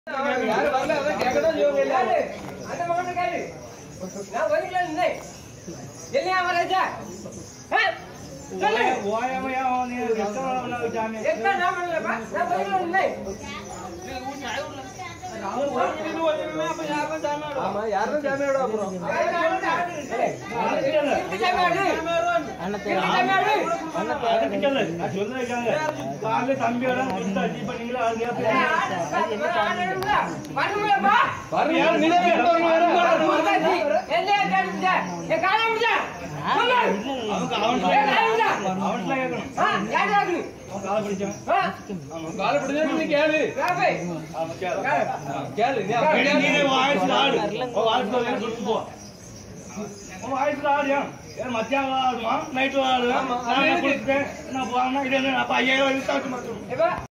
யாரும் வரல அதான் கேட்கணும் இவங்க இல்ல யாரு? அந்த மகன் கேளு. நான் வருகிறேன் இல்லை. என்னையா வராஜா? ஆ? சொல்லு. எத்தனை நாள் வரலப்பா? நான் வருகிறேன் இல்லை. ஆமா யாரும் ஜாமியோட அப்புறம் இப்படி ஜமாடு. இப்படி ஜமாடு. ஆடுறோம்ல. பண்ணுங்களப்பா. பாருங்க யாரும் நீங்க முருகாஜி, என்னையா கேட்டுச்சா? என் காலை முடிச்சா? சொல்லு. என் காலை முடிச்சா? ஆ, யாரு ஆகுது? ஆ, கால பிடிச்சா நீ கேளு ராபே. கேளு நீ அப்ப கேளு. மத்தியானம் ஆடுமா நைட்டு ஆடுவேன் ஆமா. நான் கொடுத்துட்டேன் நான் போனா இது என்ன அப்ப ஐயாயிரம் எப்பா?